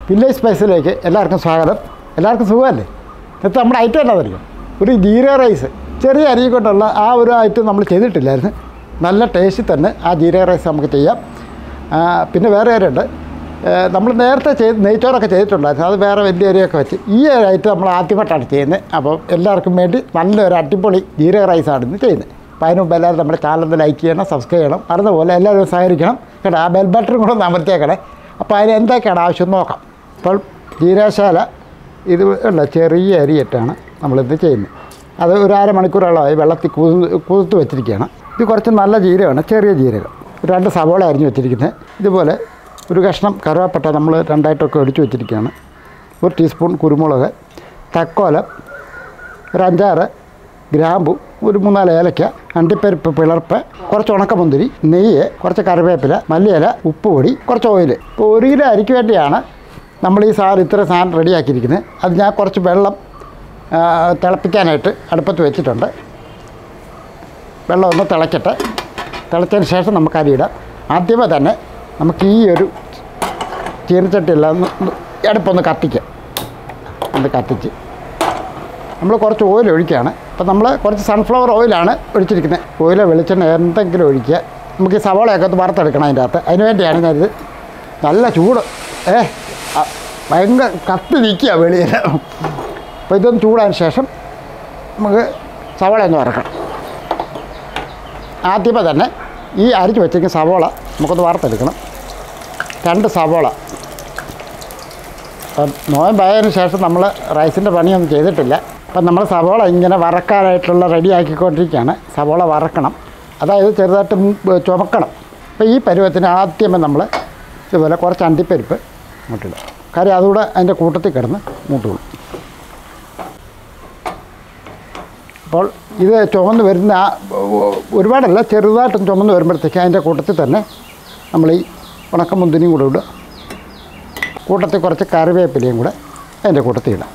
Village സ്പൈസിലേക്ക് എല്ലാവർക്കും സ്വാഗതം എല്ലാവർക്കും സുഖമല്ലേ ഇന്നത്തെ നമ്മുടെ ഐറ്റം എന്നാണെന്നറിയോ ഒരു ജീരക റൈസ് ചെറിയ അരി കൊണ്ടുള്ള ആ ഒരു ഐറ്റം നമ്മൾ ചെയ്തിട്ടില്ലായിരുന്നു നല്ല ടേസ്റ്റിൽ തന്നെ ആ ജീരക റൈസ് നമുക്ക് ചെയ്യാം ആ, പിന്നെ വേറെ കാര്യമുണ്ട് നമ്മൾ നേരത്തെ ചെയ്ത് നെയ്ച്ചോറൊക്കെ ചെയ്തിട്ടുണ്ടായിരുന്നു അത് വേറെ വലിയ അരിയൊക്കെ വെച്ച് ഈ ഒരു ഐറ്റം നമ്മൾ ആദ്യമായിട്ടാണ് ചെയ്യുന്നത് അപ്പോൾ എല്ലാവർക്കും വേണ്ടി നല്ലൊരു അടിപൊളി ജീരക റൈസാണ് ഇന്ന് ചെയ്യുന്നത് അപ്പോൾ അതിന് മുമ്പ് എല്ലാവരും നമ്മുടെ ചാനൽ ലൈക്ക് ചെയ്യണം സബ്സ്ക്രൈബ് ചെയ്യണം അതുപോലെ എല്ലാവരും സഹകരിക്കണം കേട്ടോ ആ ബെൽ ബട്ടറും കൂടെ ഒന്ന് അമർത്തിയേക്കണേ അപ്പോൾ അതിന് എന്തൊക്കെയാണ് ആവശ്യം നോക്കാം അപ്പോൾ ജീരകശാല ഇത് ഉള്ള ചെറിയ അരിയിട്ടാണ് നമ്മളിത് ചെയ്യുന്നത് അത് ഒരു അരമണിക്കൂറോളമായി വെള്ളത്തിൽ കുതിർന്ന് കുതിർത്ത് വെച്ചിരിക്കുകയാണ് ഇത് കുറച്ച് നല്ല ജീരകമാണ് ചെറിയ ജീരകം ഒരു രണ്ട് സവോള അരിഞ്ഞ് വെച്ചിരിക്കുന്നത് ഇതുപോലെ ഒരു കഷ്ണം കറുവാപ്പട്ട നമ്മൾ രണ്ടായിട്ടൊക്കെ ഒടിച്ച് വെച്ചിരിക്കുകയാണ് ഒരു ടീസ്പൂൺ കുരുമുളക് തക്കോലം ഒരു അഞ്ചാറ് ഗ്രാമ്പു ഒരു മൂന്നാല് ഏലക്ക അണ്ടിപ്പരിപ്പ് പിളർപ്പ് കുറച്ച് ഉണക്കമുന്തിരി നെയ്യ് കുറച്ച് കറിവേപ്പില മല്ലിയില ഉപ്പ് പൊടി കുറച്ച് ഓയിൽ ഇപ്പോൾ ഒരു കിലോ അരിക്ക് വേണ്ടിയാണ് നമ്മൾ ഈ സാധനം ഇത്ര സാധനം റെഡിയാക്കിയിരിക്കുന്നത് അത് ഞാൻ കുറച്ച് വെള്ളം ആ, തിളപ്പിക്കാനായിട്ട് അടുപ്പത്ത് വെച്ചിട്ടുണ്ട് വെള്ളം ഒന്ന് തിളക്കട്ടെ തിളച്ചതിന് ശേഷം നമുക്ക് അരിയിടാം ആദ്യമേ തന്നെ നമുക്ക് ഈ ഒരു ചീനച്ചട്ടിയില്ല ഒന്ന് ഒന്ന് അടുപ്പൊന്ന് കത്തിക്കാം ഒന്ന് കത്തിച്ച് നമ്മൾ കുറച്ച് ഓയിൽ ഒഴിക്കുകയാണ് അപ്പോൾ നമ്മൾ കുറച്ച് സൺഫ്ലവർ ഓയിലാണ് ഒഴിച്ചിരിക്കുന്നത് ഓയിലോ വെളിച്ചെണ്ണ എന്തെങ്കിലും ഒഴിക്കുക നമുക്ക് ഈ സവാളയൊക്കെ ഒന്ന് വറുത്തെടുക്കണം അതിൻ്റെ അകത്ത് അതിന് വേണ്ടിയാണ് ഞാനിത് നല്ല ചൂട് ഏ ആ, ഭയങ്കര കത്തി നിൽക്കുക വെളിയിൽ അപ്പോൾ ഇതൊന്ന് ചൂടായതിന് ശേഷം നമുക്ക് സവാള ഒന്ന് വറക്കണം ആദ്യമേ തന്നെ ഈ അരിച്ച് വെച്ചിരിക്കുന്ന സവോള നമുക്കൊന്ന് വറുത്തെടുക്കണം രണ്ട് സവോള അപ്പം നോയമ്പായതിനു ശേഷം നമ്മൾ റൈസിൻ്റെ പണിയൊന്നും ചെയ്തിട്ടില്ല അപ്പം നമ്മൾ സവോള ഇങ്ങനെ വറക്കാനായിട്ടുള്ള റെഡി ആക്കിക്കൊണ്ടിരിക്കുകയാണ് സവോള വറക്കണം അതായത് ചെറുതായിട്ട് മ് ചുമക്കണം അപ്പോൾ ഈ പരുവത്തിന് ആദ്യമേ നമ്മൾ ഇതുപോലെ കുറച്ച് അണ്ടിപ്പരിപ്പ് മുട്ടിടും കാര്യം അതുകൂടെ അതിൻ്റെ കൂട്ടത്തിൽ കിടന്ന് മൂട്ടുകൊള്ളും അപ്പോൾ ഇത് ചുമന്ന് വരുന്ന ആ ഒ- ഒരുപാടല്ല ചെറുതായിട്ടും ചുമന്ന് വരുമ്പോഴത്തേക്ക് അതിൻ്റെ കൂട്ടത്തിൽ തന്നെ നമ്മൾ ഈ ഉണക്കമുന്തിരിയും കൂടെ ഇടുക കൂട്ടത്തിൽ കുറച്ച് കറിവേപ്പിലയും കൂടെ അതിൻ്റെ കൂട്ടത്തിൽ ഇടാം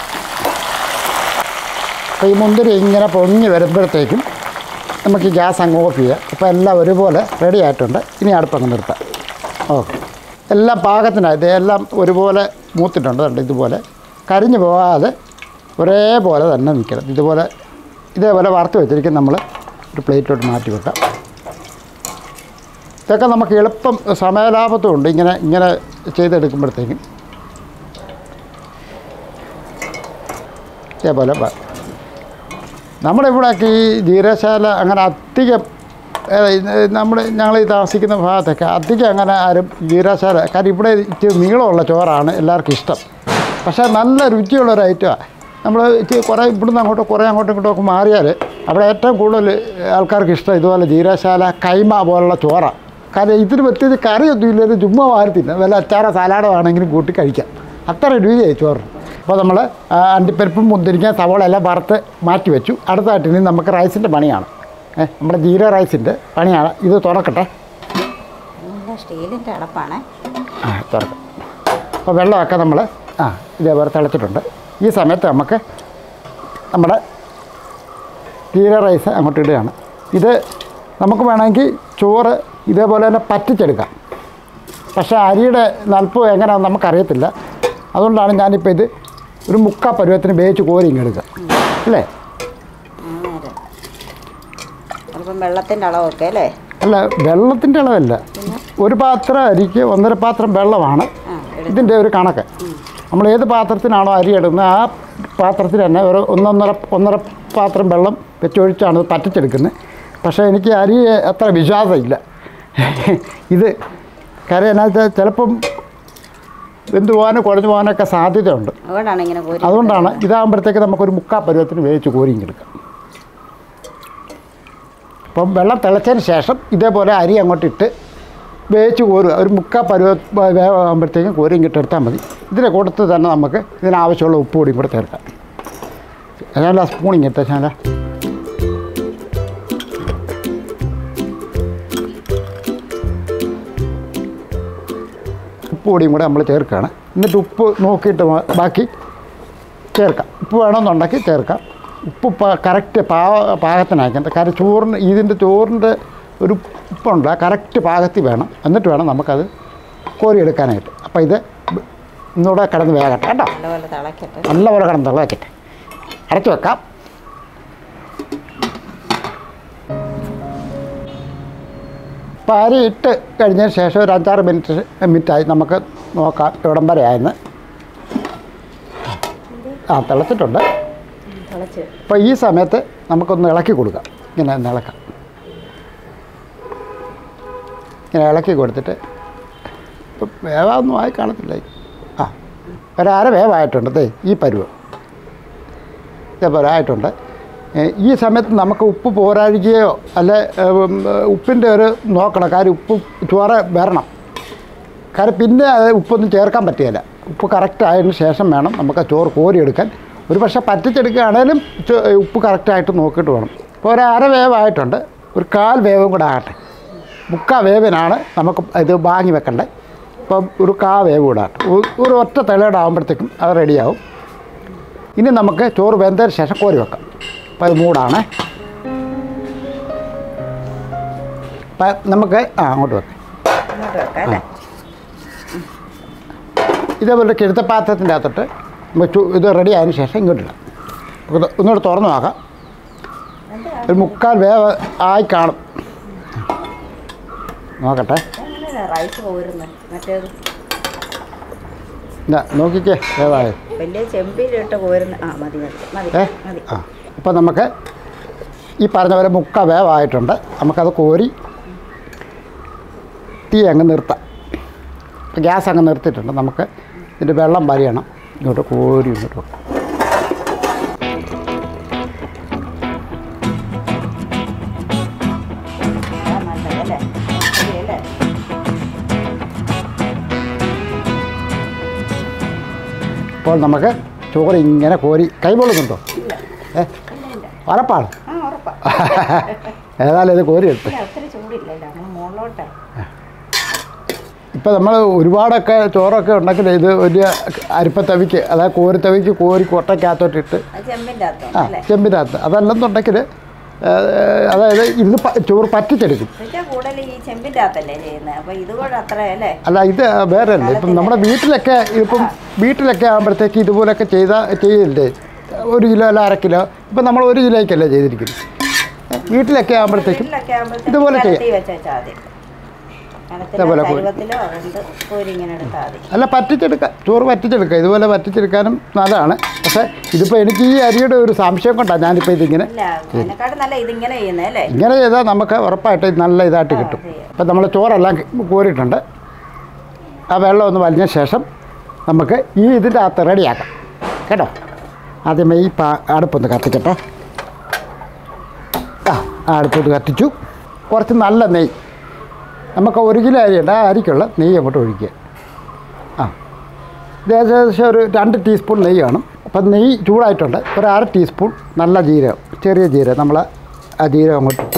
അപ്പോൾ ഈ മുന്തിരി ഇങ്ങനെ പൊങ്ങി വരുമ്പോഴത്തേക്കും നമുക്ക് ഈ ഗ്യാസ് അങ്ങ് ഓഫ് ചെയ്യാം അപ്പോൾ എല്ലാം ഒരുപോലെ റെഡി ആയിട്ടുണ്ട് ഇനി അടുപ്പങ്ങ് നിർത്താം ഓക്കെ എല്ലാം പാകത്തിനായിട്ട് എല്ലാം ഒരുപോലെ മൂത്തിട്ടുണ്ട് കണ്ടോ ഇതുപോലെ കരിഞ്ഞു പോകാതെ ഒരേപോലെ തന്നെ നിൽക്കണം ഇതുപോലെ ഇതേപോലെ വറുത്ത് വെച്ചിരിക്കും നമ്മൾ ഒരു പ്ലേറ്റിലോട്ട് മാറ്റി വെക്കാം ഇതൊക്കെ നമുക്ക് എളുപ്പം സമയലാഭത്തും ഉണ്ട് ഇങ്ങനെ ഇങ്ങനെ ചെയ്തെടുക്കുമ്പോഴത്തേക്കും ഇതേപോലെ വ- നമ്മുടെ ഇവിടെയൊക്കെ ഈ ജീരശാല അങ്ങനെ അധികം നമ്മൾ ഞങ്ങൾ ഈ താമസിക്കുന്ന ഭാഗത്തൊക്കെ അധികം അങ്ങനെ ആരും ജീരശാല കാര്യം ഇവിടെ ഇച്ചിരി നീളമുള്ള ചോറാണ് എല്ലാവർക്കും ഇഷ്ടം പക്ഷേ നല്ല രുചിയുള്ള ഒരു ഐറ്റമാണ് നമ്മൾ ഇച്ചിരി കുറേ ഇവിടുന്ന് അങ്ങോട്ട് കുറേ അങ്ങോട്ടും ഇങ്ങോട്ടും ഒക്കെ മാറിയാൽ അവിടെ ഏറ്റവും കൂടുതൽ ആൾക്കാർക്ക് ഇഷ്ടം ഇതുപോലെ ജീരശാല കൈമ പോലുള്ള ചോറാണ് കാരണം ഇതിന് പ്രത്യേകിച്ച് കറിയൊന്നും ഇല്ലെങ്കിൽ ചുമ്മാ വാരത്തില്ല വല്ല അച്ചാറോ സലാഡോ ആണെങ്കിലും കൂട്ടി കഴിക്കാം അത്ര രുചിയായി ചോറ് അപ്പോൾ നമ്മൾ അണ്ടിപ്പരിപ്പും മുന്തിരിങ്ങ സവോള എല്ലാം വറുത്ത് മാറ്റി വെച്ചു അടുത്തായിട്ട് ഇനി നമുക്ക് റൈസിൻ്റെ പണിയാണ് ഏ, നമ്മുടെ ജീര റൈസിൻ്റെ പണിയാണ് ഇത് തുറക്കട്ടെ നല്ല സ്റ്റീലിൻ്റെ അടപ്പാണ് ആ തുറക്കാം അപ്പോൾ വെള്ളമൊക്കെ നമ്മൾ ആ ഇതേപോലെ തിളച്ചിട്ടുണ്ട് ഈ സമയത്ത് നമുക്ക് നമ്മുടെ ജീര റൈസ് അങ്ങോട്ട് ഇടുകയാണ് ഇത് നമുക്ക് വേണമെങ്കിൽ ചോറ് ഇതേപോലെ തന്നെ പറ്റിച്ചെടുക്കാം പക്ഷേ അരിയുടെ നൽപ്പ് എങ്ങനെയാണെന്ന് നമുക്കറിയത്തില്ല അതുകൊണ്ടാണ് ഞാനിപ്പോൾ ഇത് ഒരു മുക്കാ പരുവത്തിന് വേവിച്ച് കോരി ഇങ്ങെടുക്കുക അല്ലേ നേരം അല്പം വെള്ളത്തിൻ്റെ അളവൊക്കെ അല്ലേ അല്ല വെള്ളത്തിൻ്റെ അളവല്ല ഒരു പാത്രം അരിക്ക് ഒന്നര പാത്രം വെള്ളമാണ് ആ എടു ഇതിൻ്റെ ഒരു കണക്ക് നമ്മൾ ഏത് പാത്രത്തിനാണോ അരി ഇടുന്നത് ആ പാത്രത്തിൽ തന്നെ ഒരു ഒന്നൊന്നര ഒന്നര പാത്രം വെള്ളം വെച്ചൊഴിച്ചാണ് ഇത് പറ്റിച്ചെടുക്കുന്നത് പക്ഷേ എനിക്ക് അരി അത്ര വിശ്വാസമില്ല ഇത് കാര്യം എന്നാ വെച്ചാൽ ചിലപ്പം വെന്ത് പോകാനോ കുഴഞ്ഞു പോകാനൊക്കെ സാധ്യതയുണ്ട് അതുകൊണ്ടാണ് ഇങ്ങനെ കോരി അതുകൊണ്ടാണ് ഇതാകുമ്പോഴത്തേക്ക് നമുക്കൊരു മുക്കാ പരുവത്തിന് വേവിച്ച് കോരിങ്ങെടുക്കാം അപ്പം വെള്ളം തിളച്ചതിന് ശേഷം ഇതേപോലെ അരി അങ്ങോട്ട് ഇട്ട് വേവിച്ച് കോരുക ഒരു മുക്കാ പരുവ വേവാകുമ്പോഴത്തേക്കും കോരിയും കിട്ടെടുത്താൽ മതി ഇതിൻ്റെ കൂട്ടത്തിൽ തന്നെ നമുക്ക് ഇതിനാവശ്യമുള്ള ഉപ്പ് പൊടിയും കൂടെ ചേർക്കാം ഞാൻ ആ സ്പൂണിങ് ഇട്ടേ ഞാൻ ഉപ്പ് പൊടിയും കൂടെ നമ്മൾ ചേർക്കുകയാണ് എന്നിട്ട് ഉപ്പ് നോക്കിയിട്ട് മ- ബാക്കി ചേർക്കാം ഉപ്പ് വേണമെന്നുണ്ടെങ്കിൽ ചേർക്കാം ഉപ്പ് കറക്റ്റ് പാക പാകത്തിനായിരിക്കും കാരണം ചോറിന് ഇതിൻ്റെ ചോറിൻ്റെ ഒരു ഉപ്പുണ്ട് ആ കറക്റ്റ് പാകത്തിൽ വേണം എന്നിട്ട് വേണം നമുക്കത് കോരിയെടുക്കാനായിട്ട് അപ്പോൾ ഇത് ഒന്നുകൂടെ കിടന്ന് വേകട്ടെ കേട്ടോ നല്ലപോലെ തിളക്കട്ടെ നല്ലപോലെ കിടന്ന് തിളക്കട്ടെ അടച്ചു വെക്കാം അപ്പോൾ അരി ഇട്ട് കഴിഞ്ഞതിന് ശേഷം ഒരു അഞ്ചാറ് മിനിറ്റ് മിനിറ്റായി നമുക്ക് നോക്കാം ഇവിടം വരെ ആയെന്ന് ആ തിളച്ചിട്ടുണ്ട് തിളച്ച് അപ്പോൾ ഈ സമയത്ത് നമുക്കൊന്ന് ഇളക്കി കൊടുക്കാം ഇങ്ങനെ ഒന്ന് ഇളക്കാം ഇങ്ങനെ ഇളക്കി കൊടുത്തിട്ട് ഇപ്പം വേവായൊന്നും ആയി കാണത്തില്ല ആ ഒരര വേവായിട്ടുണ്ട് ദേ ഈ പരുവം ഇതേപോലെ ആയിട്ടുണ്ട് ഏ, ഈ സമയത്ത് നമുക്ക് ഉപ്പ് പോരാഴിക്കുകയോ അല്ലെ ഉപ്പിൻ്റെ ഒരു നോക്കണം കാര്യം ഉപ്പ് ചോറ് വരണം കാരണം പിന്നെ അത് ഉപ്പൊന്നും ചേർക്കാൻ പറ്റുകയില്ല ഉപ്പ് കറക്റ്റ് ആയതിനു ശേഷം വേണം നമുക്ക് ആ ചോറ് കോരിയെടുക്കാൻ ഒരു പക്ഷേ പറ്റിച്ചെടുക്കുകയാണേലും ചോ- ഉപ്പ് കറക്റ്റായിട്ട് നോക്കിയിട്ട് വേണം ഇപ്പോൾ ഒരു അര വേവായിട്ടുണ്ട് ഒരു കാൽ വേവും കൂടെ ആകട്ടെ മുക്കാ വേവിനാണ് നമുക്ക് ഇത് വാങ്ങി വെക്കേണ്ടത് ഇപ്പം ഒരു കാ വേവ് കൂടെ ആകട്ടെ ഒരു- ഒരു ഒറ്റ തിളയുടെ ആകുമ്പോഴത്തേക്കും അത് റെഡിയാവും ഇനി നമുക്ക് ചോറ് വെന്തതിന് ശേഷം കോരി വെക്കാം അപ്പോൾ അത് മൂടാണ് അപ്പം നമുക്ക് ആ അങ്ങോട്ട് വെക്കാം ഇങ്ങോട്ട് വെക്കാം അല്ലേ ഇതേപോലെ കിഴുത്തപ്പാത്രത്തിൻ്റെ അകത്തോട്ട് നമ്മൾ ചു- ഇത് റെഡി ആയതിനു ശേഷം ഇങ്ങോട്ടിടാം ഇത് ഒന്നുകൂടെ തുറന്ന് നോക്കാം ഒരു മുക്കാൽ വേവ് ആയി കാണും നോക്കട്ടെ എങ്ങനെയാ റൈസ് പോരുന്നത് മറ്റേത് ഇതാ നോക്കിക്കേ വേവായത് വലിയ ചെമ്പിലിട്ട് പോരുന്ന ആ മതി മതി മതി ഏ മതി ആ ഇപ്പം നമുക്ക് ഈ പറഞ്ഞ പോലെ മുക്ക വേവായിട്ടുണ്ട് നമുക്കത് കോരി തീ അങ്ങ് നിർത്താം ഇപ്പം ഗ്യാസ് അങ്ങ് നിർത്തിയിട്ടുണ്ട് നമുക്ക് ഇതിൻ്റെ വെള്ളം വരിയണം ഇങ്ങോട്ട് കോരി ഇങ്ങോട്ട് വെക്കാം അതാ നല്ലതല്ലേ ശരിയല്ലേ ഇപ്പോൾ നമുക്ക് ചോറ് ഇങ്ങനെ കോരി കൈപൊള്ളുന്നുണ്ടോ ഇല്ല ഏ ഇല്ല ഇല്ല ഉറപ്പാണ് ആ ഉറപ്പാ ഏതായാലും ഇത് കോരി എടുത്ത് ഇല്ല ഒത്തിരി ചൂടില്ലല്ലോ നമ്മൾ മുകളിലോട്ട് ഇപ്പോൾ നമ്മൾ ഒരുപാടൊക്കെ ചോറൊക്കെ ഉണ്ടെങ്കിൽ ഇത് വലിയ അരിപ്പത്തവിക്ക് അതായത് കോരിത്തവിക്ക് കോരി കൊട്ടയ്ക്കകത്തോട്ടിട്ട് അത് ചെമ്പിൻ്റെ ആ അകത്തോണ്ട് അല്ലേ ചെമ്പിനകത്ത് അതല്ലെന്നുണ്ടെങ്കിൽ അതായത് ഇത് പ- ചോറ് പറ്റിച്ചെടുക്കും പക്ഷേ കൂടുതൽ ഈ ചെമ്പിൻ്റെ അകത്തല്ലേ ചെയ്യുന്നത് അപ്പോൾ ഇതുകൂടെ അത്ര അല്ലേ അല്ല ഇത് വേറെ അല്ല ഇപ്പം നമ്മുടെ വീട്ടിലൊക്കെ ഇപ്പം വീട്ടിലൊക്കെ ആകുമ്പോഴത്തേക്ക് ഇതുപോലൊക്കെ ചെയ്താൽ ചെയ്യില്ലേ ഒരു കിലോ അല്ല അര കിലോ ഇപ്പം നമ്മൾ ഒരു കിലോയ്ക്കല്ലേ ചെയ്തിരിക്കുന്നത് വീട്ടിലൊക്കെ ആകുമ്പോഴത്തേക്കും വീട്ടിലൊക്കെ ആകുമ്പോഴത്തേക്കും ഇതുപോലെ ചെയ്യാം. കലത്തി വെച്ചാൽ മതി കലത്തിലോ ഇതേപോലെ കോരി. ചരുവത്തിലോ രണ്ട് കോരി ഇങ്ങനെ എടുത്താൽ മതി അല്ല പറ്റിച്ചെടുക്കുക ചോറ് പറ്റിച്ചെടുക്കുക ഇതുപോലെ പറ്റിച്ചെടുക്കാനും നല്ലതാണ് പക്ഷേ ഇതിപ്പോൾ എനിക്ക് ഈ അരിയുടെ ഒരു സംശയം കൊണ്ടാണ് ഞാനിപ്പോൾ ഇതിങ്ങനെ അല്ല അതിനെക്കാട്ടും നല്ല ഇതിങ്ങനെ ചെയ്യുന്നത് അല്ലേ ഇങ്ങനെ ചെയ്താൽ നമുക്ക് ഉറപ്പായിട്ട് ഇത് നല്ല ഇതായിട്ട് കിട്ടും ചെയ്യാം. അപ്പം നമ്മൾ ചോറെല്ലാം കോരിയിട്ടുണ്ട് ആ വെള്ളം ഒന്ന് വലിഞ്ഞ ശേഷം നമുക്ക് ഈ ഇതിൻ്റെ അകത്ത് റെഡിയാക്കാം കേട്ടോ ആദ്യമേ ഈ പാ അടുപ്പൊന്ന് കത്തിക്കട്ടെ ആ ആ അടുപ്പൊന്ന് കത്തിച്ചു കുറച്ച് നല്ല നെയ്യ് നമുക്ക് ഒരു കിലോ അരിയുണ്ട് ആ അരിക്കുള്ള നെയ്യ് അങ്ങോട്ട് ഒഴിക്കുക ആ ഇത് ഏകദേശം ഒരു രണ്ട് ടീസ്പൂൺ നെയ്യ് കാണും അപ്പം നെയ്യ് ചൂടായിട്ടുണ്ട് ഒരു അര ടീസ്പൂൺ നല്ല ജീരകം ചെറിയ ജീരകം നമ്മൾ ആ ജീരകം അങ്ങോട്ട് ഇട്ടു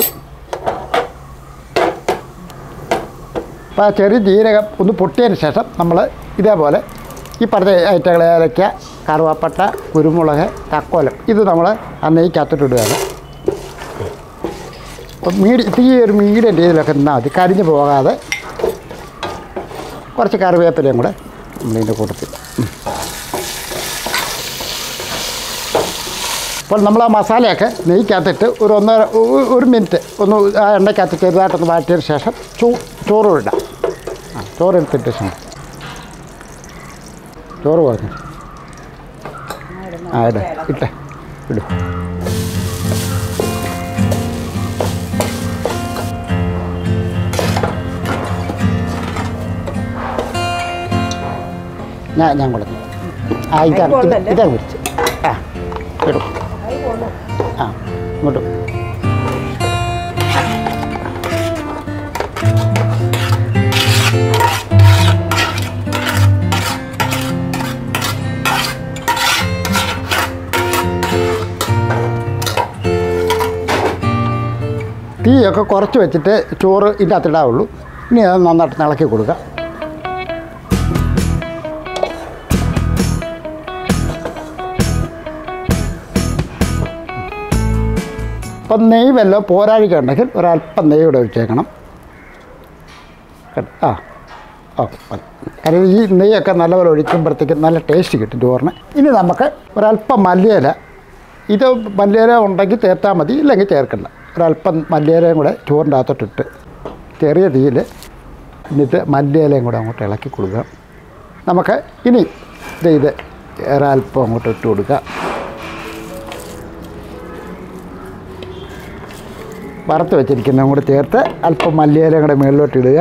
അപ്പോൾ ആ ചെറിയ ജീരകം ഒന്ന് പൊട്ടിയതിന് ശേഷം നമ്മൾ ഇതേപോലെ ഈ പറഞ്ഞ ഐറ്റങ്ങൾ ഏലക്ക കറുവാപ്പട്ട കുരുമുളക് തക്കോലം ഇത് നമ്മൾ ആ നെയ്ക്കകത്തോട്ട് ഇടുകയാണ് അപ്പം മീഡി തീ ഒരു മീഡിയം രീതിയിലൊക്കെ നിന്നാൽ മതി കരിഞ്ഞു പോകാതെ കുറച്ച് കറിവേപ്പിലയും കൂടെ നമ്മളിതിൻ്റെ കൂട്ടത്തിൽ ഉം. അപ്പോൾ നമ്മൾ ആ മസാലയൊക്കെ നെയ്ക്കകത്തിട്ട് ഒരു ഒന്നര ഒ- ഒരു മിനിറ്റ് ഒന്ന് ആ എണ്ണയ്ക്കകത്ത് ചെറുതായിട്ടൊന്ന് വാട്ടിയതിന് ശേഷം ചൂ ചോറ് ഇടാം ആ ചോറ് എടുത്തിട്ട് ശേഷം ചോറ് കുറഞ്ഞു ആ ഇട ഇട്ടെ ഇടും ഞാൻ ഞാൻ കൊടുത്തു ആ ഇതാണ് ഇത് കൊള്ളല്ലേ? ഇതാ കുറിച്ച് ആ ഇടും ആ ഇങ്ങോട്ട് തീയൊക്കെ കുറച്ച് വെച്ചിട്ട് ചോറ് ഇതിൻ്റെ അകത്തിടാവുള്ളൂ ഇനി അത് നന്നായിട്ട് ഇളക്കി കൊടുക്കുക അപ്പം നെയ്യ് വല്ലതും പോരാഴിക ഉണ്ടെങ്കിൽ ഒരല്പം നെയ്യ് കൂടെ ഒഴിച്ചേക്കണം കേട്ടോ ആ ഓ മതി കാരണം ഈ നെയ്യൊക്കെ നല്ലപോലെ ഒഴിക്കുമ്പോഴത്തേക്കും നല്ല ടേസ്റ്റ് കിട്ടും ചോറിന് ഇനി നമുക്ക് ഒരല്പം മല്ലിയില ഇത് മല്ലിയില ഉണ്ടെങ്കിൽ ചേർത്താൽ മതി ഇല്ലെങ്കിൽ ചേർക്കണ്ട ഒരല്പം മല്ലിയിലയും കൂടെ ചോറിൻ്റെ അകത്തോട്ടിട്ട് ചെറിയ തീയിൽ എന്നിട്ട് മല്ലിയിലയും കൂടെ അങ്ങോട്ട് ഇളക്കി കൊടുക്കുക നമുക്ക് ഇനി ഇത് ഇത് ഒരല്പം അങ്ങോട്ട് ഇട്ട് കൊടുക്കുക വറുത്ത് വെച്ചിരിക്കുന്നതും കൂടെ ചേർത്ത് അല്പം മല്ലിയിലയും കൂടെ മുകളിലോട്ട് ഇടുക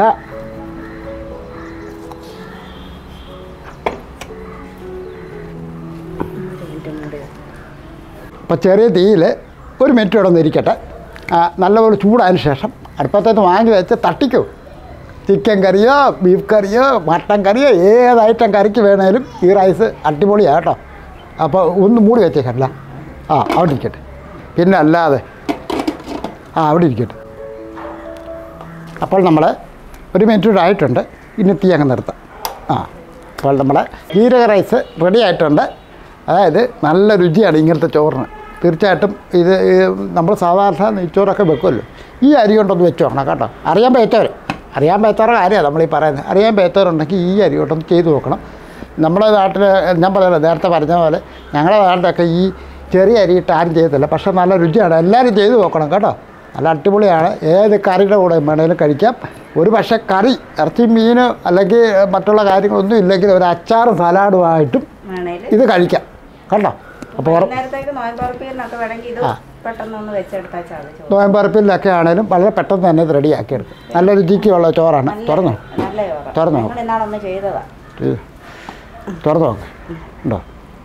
അപ്പോൾ ചെറിയ തീയിൽ ഒരു മിനിറ്റ് ഇവിടെ ഒന്ന് ഇരിക്കട്ടെ ആ, നല്ലപോലെ ചൂടായതിന് ശേഷം അടുപ്പത്തേക്ക് വാങ്ങി വെച്ച് തട്ടിക്കൂ ചിക്കൻ കറിയോ ബീഫ് കറിയോ മട്ടൻ കറിയോ ഏത് ഐറ്റം കറിക്ക് വേണേലും ഈ റൈസ് അടിപൊളിയാണ് കേട്ടോ അപ്പോൾ ഒന്ന് മൂടി വെച്ചേക്കല്ല ആ അവിടെ ഇരിക്കട്ടെ പിന്നെ അല്ലാതെ ആ അവിടെ ഇരിക്കട്ടെ അപ്പോൾ നമ്മൾ ഒരു മിനിറ്റ് കൂടെ ആയിട്ടുണ്ട് ഇനി തീ അങ്ങ് നിർത്താം ആ അപ്പോൾ നമ്മുടെ ജീരക റൈസ് റെഡി ആയിട്ടുണ്ട് അതായത് നല്ല രുചിയാണ് ഇങ്ങനത്തെ ചോറിന് തീർച്ചയായിട്ടും ഇത് നമ്മൾ സാധാരണ നെയ്ച്ചോറൊക്കെ വെക്കുമല്ലോ ഈ അരി കൊണ്ടൊന്ന് വെച്ച് നോക്കണം കേട്ടോ അറിയാൻ പറ്റവർ അറിയാൻ പറ്റാത്ത കാര്യമാണ് നമ്മൾ ഈ പറയുന്നത് അറിയാൻ പറ്റാത്തവരുണ്ടെങ്കിൽ ഈ അരി കൊണ്ടൊന്ന് ചെയ്ത് നോക്കണം നമ്മുടെ നാട്ടിൽ ഞാൻ പറഞ്ഞല്ലോ നേരത്തെ പറഞ്ഞ പോലെ ഞങ്ങളുടെ നാട്ടിലൊക്കെ ഈ ചെറിയ അരിയിട്ട് ആരും ചെയ്യത്തില്ല പക്ഷേ നല്ല രുചിയാണ് എല്ലാവരും ചെയ്ത് നോക്കണം കേട്ടോ നല്ല അടിപൊളിയാണ് ഏത് കറിയുടെ കൂടെ വേണേലും കഴിക്കാം ഒരു പക്ഷേ കറി ഇറച്ചി മീൻ അല്ലെങ്കിൽ മറ്റുള്ള കാര്യങ്ങളൊന്നും ഇല്ലെങ്കിൽ ഒരു അച്ചാറും സലാഡുമായിട്ടും വേണേല് ഇത് കഴിക്കാം കണ്ടോ അപ്പോൾ ഉറ- നേരത്തേക്ക് നോയമ്പറപ്പിന്നൊക്കെ വേണമെങ്കിൽ ഇത് പെട്ടെന്നൊന്ന് വെച്ചെടുത്താൽ ചാതി ചോറ് നോയമ്പറപ്പിലൊക്കെ ആണേലും വളരെ പെട്ടെന്ന് തന്നെ ഇത് റെഡിയാക്കിയെടുക്കും നല്ല രുചിക്കുള്ള ചോറാണ് തുറന്നു നല്ല ചോറ് തുറന്നോ? ഞങ്ങൾ ഇന്നാളൊന്ന് ചെയ്തതാ ഇത് തുറന്നു നോക്ക് ഉണ്ടോ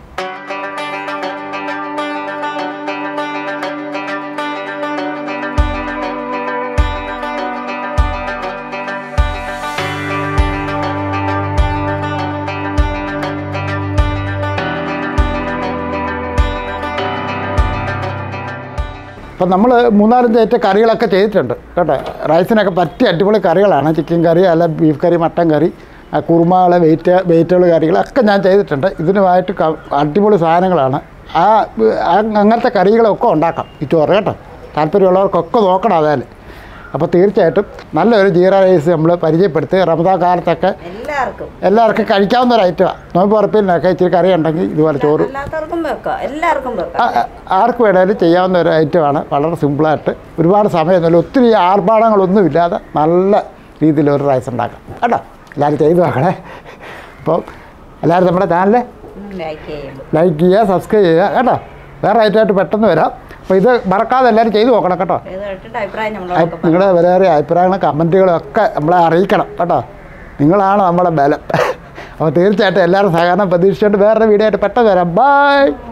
അപ്പം നമ്മൾ മൂന്നാലഞ്ച് ഐറ്റ കറികളൊക്കെ ചെയ്തിട്ടുണ്ട് കേട്ടോ റൈസിനൊക്കെ പറ്റിയ അടിപൊളി കറികളാണ് ചിക്കൻ കറി അല്ല ബീഫ് കറി മട്ടൻ കറി ആ കുറുമകളെ വെയിറ്റ് വെയിറ്റുകൾ കറികളൊക്കെ ഞാൻ ചെയ്തിട്ടുണ്ട് ഇതിനുമായിട്ട് ക- അടിപൊളി സാധനങ്ങളാണ് ആ ആ അങ്ങനത്തെ കറികളൊക്കെ ഉണ്ടാക്കാം ഈ ചോറ് കേട്ടോ താല്പര്യമുള്ളവർക്കൊക്കെ നോക്കണം അതായത് അപ്പോൾ തീർച്ചയായിട്ടും നല്ലൊരു ജീര റൈസ് നമ്മൾ പരിചയപ്പെടുത്തി റമദാൻ കാലത്തൊക്കെ എല്ലാവർക്കും എല്ലാവർക്കും കഴിക്കാവുന്ന ഒരു ഐറ്റമാണ് നോമ്പ് ഉറപ്പിനൊക്കെ ഇച്ചിരി കറി ഉണ്ടെങ്കിൽ ഇതുപോലെ ചോറ് അല്ലാത്തവർക്കും വെക്കാം എല്ലാവർക്കും വെക്കാം ആ- ആ- ആർക്ക് വേണേലും ചെയ്യാവുന്ന ഒരു ഐറ്റമാണ് വളരെ സിമ്പിളായിട്ട് ഒരുപാട് സമയമൊന്നുമില്ല ഒത്തിരി ആർഭാടങ്ങളൊന്നും ഇല്ലാതെ നല്ല രീതിയിൽ ഒരു റൈസ് ഉണ്ടാക്കാം കേട്ടോ എല്ലാവരും ചെയ്ത് നോക്കണേ അപ്പോൾ എല്ലാവരും നമ്മുടെ ചാനൽ ലൈക്ക് ചെയ്യും ലൈക്ക് ചെയ്യുക സബ്സ്ക്രൈബ് ചെയ്യുക കേട്ടോ വേറെ ഐറ്റമായിട്ട് പെട്ടെന്ന് വരാം അപ്പോൾ ഇത് മറക്കാതെ എല്ലാവരും ചെയ്ത് നോക്കണം കേട്ടോ ഇത് കേട്ടിട്ട് അഭിപ്രായം നമ്മളോടൊക്കെ പറ. നിങ്ങളുടെ വിലയേറിയ അഭിപ്രായങ്ങളും കമൻറ്റുകളും ഒക്കെ നമ്മളെ അറിയിക്കണം കേട്ടോ നിങ്ങളാണ് നമ്മുടെ ബലം അപ്പോൾ തീർച്ചയായിട്ടും എല്ലാവരും സഹകരണം പ്രതീക്ഷിച്ചുകൊണ്ട് വേറൊരു വീഡിയോ ആയിട്ട് പെട്ടെന്ന് വരാം ബൈ